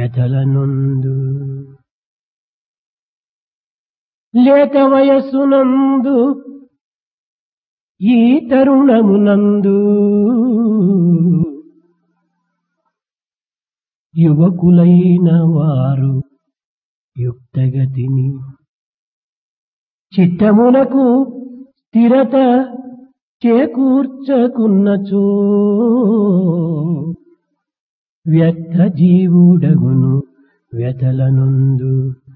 వ్యథలనుందు లేత వయస్సునందు ఈ తరుణమునందు యువకులైన వారు యుక్తగతిని చిత్తమునకు స్థిరత చేకూర్చకున్నచో వ్యర్థ జీవుడగును వ్యతలనుందు